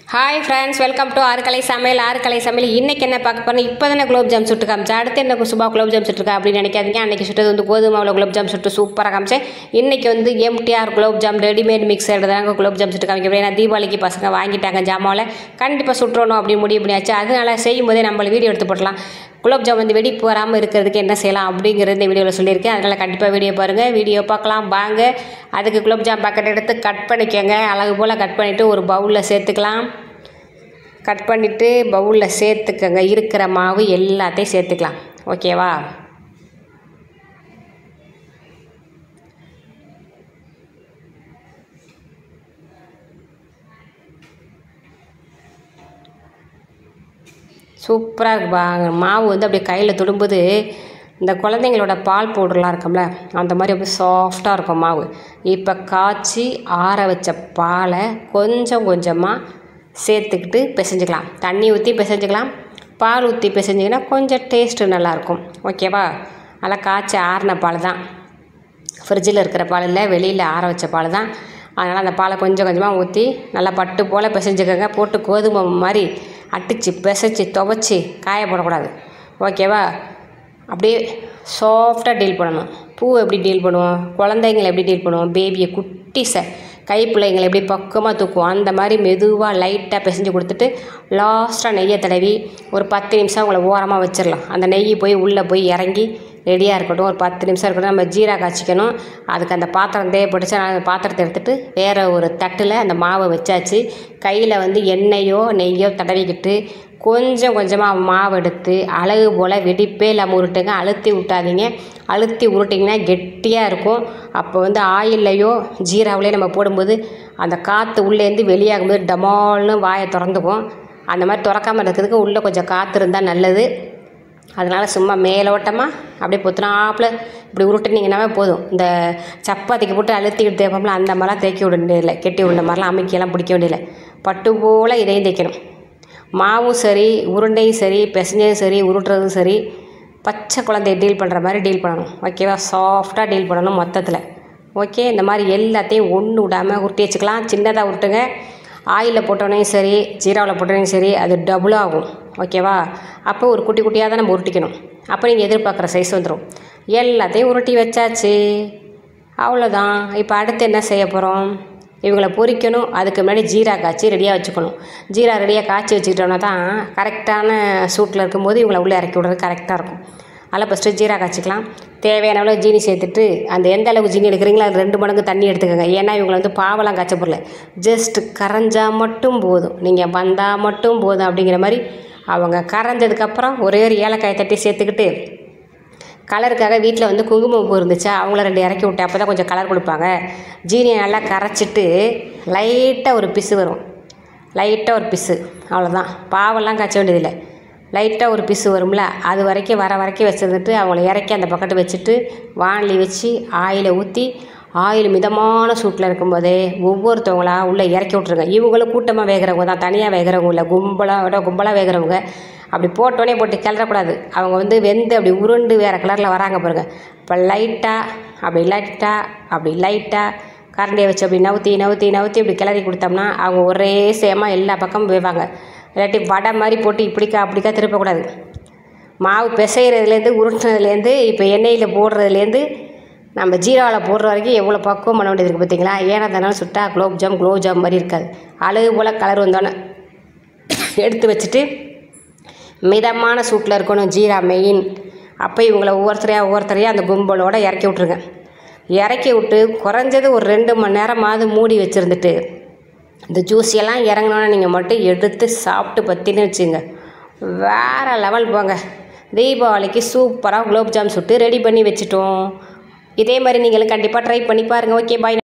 hi friends welcome to ஆறுக்கலை சமையல் ஆறுக்கலை சமையல் இன்றைக்கி என்ன பார்க்க போகிறோம் இப்போ தானே குலோப் ஜாம் சுட்டு காமிச்சேன் அடுத்து என்ன சுபா குலோப் ஜாம் சுட்டுருக்கா அப்படின்னு நினைக்காதீங்க அன்றைக்கி சுட்டது வந்து கோதுமை மாவில் குலோப் ஜாம் சுட்டு சூப்பராக காமிச்சேன் இன்றைக்கி வந்து எம்டிஆர் குலோப் ஜாம் ரெடிமேட் மிக்ஸ் எடுத்தாங்க குலோப் ஜாம் சுட்டு காமிக்க ஏன்னா தீபாவளிக்கு பசங்க வாங்கிட்டாங்க ஜாமாவில் கண்டிப்பாக சுட்டுறணும் அப்படின்னு முடிவு பண்ணியாச்சு அதனால செய்யும் போதே நம்மள வீடியோ எடுத்து போடலாம் குலோப் ஜாம் வந்து வெடி போகாமல் இருக்கிறதுக்கு என்ன செய்யலாம் அப்படிங்கிறது இந்த வீடியோவில் சொல்லியிருக்கேன் அதனால் கண்டிப்பாக வீடியோ பாருங்கள் வீடியோ பார்க்கலாம் வாங்க அதுக்கு குலோப் ஜாம் பாக்கெட் எடுத்து கட் பண்ணிக்கோங்க அழகு போல் கட் பண்ணிவிட்டு ஒரு பவுலில் சேர்த்துக்கலாம் கட் பண்ணிவிட்டு பவுலில் சேர்த்துக்கங்க இருக்கிற மாவு எல்லாத்தையும் சேர்த்துக்கலாம் ஓகேவா சூப்பராக இருக்குப்பா மாவு வந்து அப்படியே கையில் தொடும்போது இந்த குழந்தைங்களோட பால் பவுடர்லாம் இருக்கும்ல அந்த மாதிரி அப்படியே சாஃப்டாக இருக்கும் மாவு இப்போ காய்ச்சி ஆற வச்ச பாலை கொஞ்சம் கொஞ்சமாக சேர்த்துக்கிட்டு பிசைஞ்சுக்கலாம் தண்ணி ஊற்றி பிசைஞ்சுக்கலாம் பால் ஊற்றி பிசைஞ்சிங்கன்னா கொஞ்சம் டேஸ்ட்டு நல்லாயிருக்கும் ஓகேவா நல்லா காய்ச்சி ஆறின பால் தான் ஃப்ரிட்ஜில் இருக்கிற பால் இல்லை வெளியில் ஆற வச்ச பால் தான் அதனால் அந்த பாலை கொஞ்சம் கொஞ்சமாக ஊற்றி நல்லா பட்டு போல் பிசைஞ்சுக்கோங்க போட்டு கோதுமை மாதிரி அட்டிச்சு பிசைச்சி துவைச்சி காய போடக்கூடாது ஓகேவா அப்படியே சாஃப்டாக டீல் பண்ணணும் பூ எப்படி டீல் பண்ணுவோம் குழந்தைங்களை எப்படி டீல் பண்ணுவோம் பேபியை குட்டி ச கை பிள்ளைங்களை எப்படி பக்குவமாக தூக்குவோம் அந்த மாதிரி மெதுவாக லைட்டாக பிசைஞ்சு கொடுத்துட்டு லாஸ்ட்டாக நெய்யை தடவி ஒரு பத்து நிமிஷம் உங்களை ஓரமாக வச்சிடலாம் அந்த நெய் போய் உள்ளே போய் இறங்கி ரெடியாக இருக்கட்டும் ஒரு பத்து நிமிஷம் இருக்கட்டும் நம்ம ஜீரா காய்ச்சிக்கணும் அதுக்கு அந்த பாத்திரம் தேவைப்பட்டுச்சு நான் அந்த பாத்திரத்தை எடுத்துகிட்டு வேறு ஒரு தட்டில் அந்த மாவை வச்சாச்சு கையில் வந்து எண்ணெயோ நெய்யோ தடவிக்கிட்டு கொஞ்சம் கொஞ்சமாக மாவு எடுத்து அழகு போல் வெடிப்பே இல்லாமல் உருட்டுங்க அழுத்தி விட்டாதீங்க அழுத்தி உருட்டிங்கன்னா கெட்டியாக இருக்கும் அப்போ வந்து ஆயில்லையோ ஜீராவிலையோ நம்ம போடும்போது அந்த காற்று உள்ளேருந்து வெளியாகும்போது டமால்னு வாயை திறந்துக்கும் அந்த மாதிரி திறக்காமல் இருக்கிறதுக்கு உள்ளே கொஞ்சம் காற்று இருந்தால் நல்லது அதனால் சும்மா மேலோட்டமாக அப்படியே பொத்துனாப்பில் இப்படி உருட்டுனீங்கன்னாவே போதும் இந்த சப்பாத்திக்கு போட்டு அழுத்திக்கிட்டு தேய்ப்போம்ல அந்த மாதிரிலாம் தேய்க்க விட வேண்டியதில்லை கெட்டி விட மாதிரிலாம் அமைக்கியெல்லாம் பிடிக்க வேண்டியதில்லை பட்டு போல் இதையும் தைக்கணும் மாவும் சரி உருண்டையும் சரி பிசைஞ்சதும் சரி உருட்டுறதும் சரி பச்சை குழந்தைய டீல் பண்ணுற மாதிரி டீல் பண்ணணும் ஓகேவா சாஃப்டாக டீல் பண்ணணும் மொத்தத்தில் ஓகே இந்த மாதிரி எல்லாத்தையும் ஒன்று விடாமல் உருட்டி வச்சுக்கலாம் சின்னதாக உருட்டுங்க ஆயிலில் போட்டோனையும் சரி ஜீராவில் போட்டோனையும் சரி அது டபுள் ஆகும் ஓகேவா அப்போ ஒரு குட்டி குட்டியாக தான் நம்ம உருட்டிக்கணும் அப்போ நீங்கள் எதிர்பார்க்குற சைஸ் வந்துடும் எல்லாத்தையும் உருட்டி வச்சாச்சு அவ்வளோதான் இப்போ அடுத்து என்ன செய்ய போகிறோம் இவங்களை பொரிக்கணும் அதுக்கு முன்னாடி ஜீரா காய்ச்சி ரெடியாக வச்சுக்கணும் ஜீரா ரெடியாக காய்ச்சி வச்சுக்கிட்டோன்னா தான் கரெக்டான சூட்டில் இருக்கும்போது இவங்களை உள்ளே இறக்கி விடுறது கரெக்டாக இருக்கும் அதில் ஃபஸ்ட்டு ஜீரா காய்ச்சிக்கலாம் தேவையான அளவு ஜீனி சேர்த்துட்டு அந்த எந்த அளவுக்கு ஜீனி எடுக்கிறீங்களோ அது ரெண்டு மடங்கு தண்ணி எடுத்துக்கோங்க ஏன்னா இவங்களை வந்து பாவெல்லாம் காய்ச்ச போடல ஜஸ்ட் கரைஞ்சால் மட்டும் போதும் நீங்கள் வந்தால் மட்டும் போதும் அப்படிங்கிற மாதிரி அவங்க கரைஞ்சதுக்கப்புறம் ஒரே ஒரு ஏலக்காயை தட்டி சேர்த்துக்கிட்டு கலருக்காக வீட்டில் வந்து குங்குமப்பூ இருந்துச்சா அவங்கள ரெண்டு இறக்கி விட்டேன் அப்போ தான் கொஞ்சம் கலர் கொடுப்பாங்க ஜீனியை நல்லா கரைச்சிட்டு லைட்டாக ஒரு பிசு வரும் லைட்டாக ஒரு பிசு அவ்வளோதான் பாவெல்லாம் காய்ச்ச வேண்டியதில்லை லைட்டாக ஒரு பிசு வரும்ல அது வரைக்கும் வர வரைக்கும் வச்சுருந்துட்டு அவங்கள இறக்கி அந்த பக்கத்து வச்சுட்டு வானலி வச்சு ஆயிலை ஊற்றி ஆயில் மிதமான சூட்டில் இருக்கும்போதே ஒவ்வொருத்தவங்களா உள்ளே இறக்கி விட்ருங்க இவங்களும் கூட்டமாக வேகிறவங்க தான் தனியாக வேகிறவங்க இல்லை கும்பலாக விட கும்பலாக வேகிறவங்க அப்படி போட்டோடனே போட்டு கிளறக்கூடாது அவங்க வந்து வெந்து அப்படி உருண்டு வேறு கலரில் வராங்க பாருங்க இப்போ லைட்டாக அப்படி லைட்டாக அப்படி லைட்டாக கரண்டியை வச்சு அப்படி நவுத்தி நவுத்தி நவுத்தி இப்படி கிளறி கொடுத்தோம்னா அவங்க ஒரே சேமாக எல்லா பக்கமும் வேவாங்க இல்லாட்டி வடை மாதிரி போட்டு இப்படிக்கா அப்படிக்கா திருப்பக்கூடாது மாவு பிசைகிறதுலேருந்து உருட்டுனதுலேருந்து இப்போ எண்ணெயில் போடுறதுலேருந்து நம்ம ஜீராவில் போடுற வரைக்கும் எவ்வளோ பக்குவம் பண்ண வேண்டியது இருக்குது பார்த்தீங்களா ஏன்னா தானாலும் சுட்டா குலோப் ஜாம் குலோப் ஜாம் மாதிரி இருக்காது அழகு போல் கலர் வந்தோன்னே எடுத்து வச்சுட்டு மிதமான சூட்டில் இருக்கணும் ஜீரா மெயின் அப்போ இவங்கள ஒவ்வொருத்தரையாக ஒவ்வொருத்தரையாக அந்த கும்பலோடு இறக்கி விட்ருங்க இறக்கி விட்டு குறைஞ்சது ஒரு ரெண்டு மணி நேரமாவது மூடி வச்சுருந்துட்டு இந்த ஜூஸியெல்லாம் இறங்கினோன்னே நீங்கள் மட்டும் எடுத்து சாப்பிட்டு பற்றின்னு வச்சுங்க வேறு லெவல் போங்க தீபாவளிக்கு சூப்பராக குலோப் ஜாம் சுட்டு ரெடி பண்ணி வச்சுட்டோம் இதே மாதிரி நீங்களும் கண்டிப்பாக ட்ரை பண்ணி பாருங்கள் ஓகே பாய்